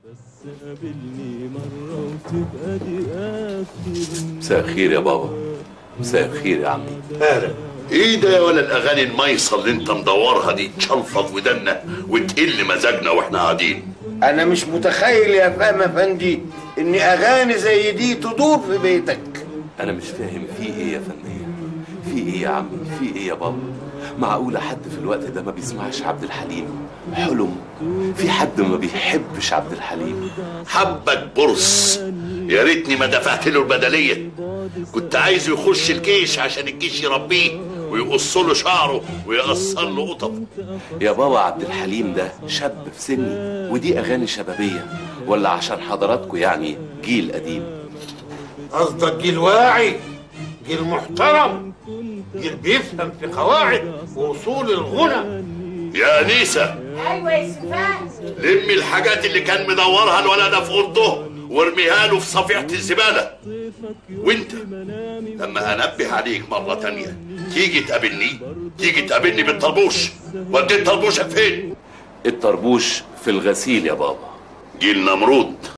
قابلني مرة وتبقى دي آخر مساء الخير يا بابا مساء الخير يا عمي اهلا ايه ده يا ولا الاغاني الميصه اللي انت مدورها دي تشلفط ودنا وتقل مزاجنا واحنا قاعدين انا مش متخيل يا فهم افندي ان اغاني زي دي تدور في بيتك انا مش فاهم في ايه يا فنية في ايه يا عمي في ايه يا بابا معقولة حد في الوقت ده ما بيسمعش عبد الحليم حلم في حد ما بيحبش عبد الحليم حبك برص يا ريتني ما دفعت له البدليه كنت عايزه يخش الجيش عشان الجيش يربيه ويقص له شعره ويقصر له قطط يا بابا عبد الحليم ده شاب في سني ودي اغاني شبابية ولا عشان حضراتكم يعني جيل قديم قصدك جيل واعي جيل محترم جيل بيفهم في قواعد واصول الغنى يا انيسه ايوه يا سفاح لمي الحاجات اللي كان مدورها الولد ده في اوضته وارميها له في صفيحه الزباله وانت لما انبه عليك مره تانية تيجي تقابلني تيجي تقابلني بالطربوش وديت طربوشك فين الطربوش في الغسيل يا بابا جيل نمرود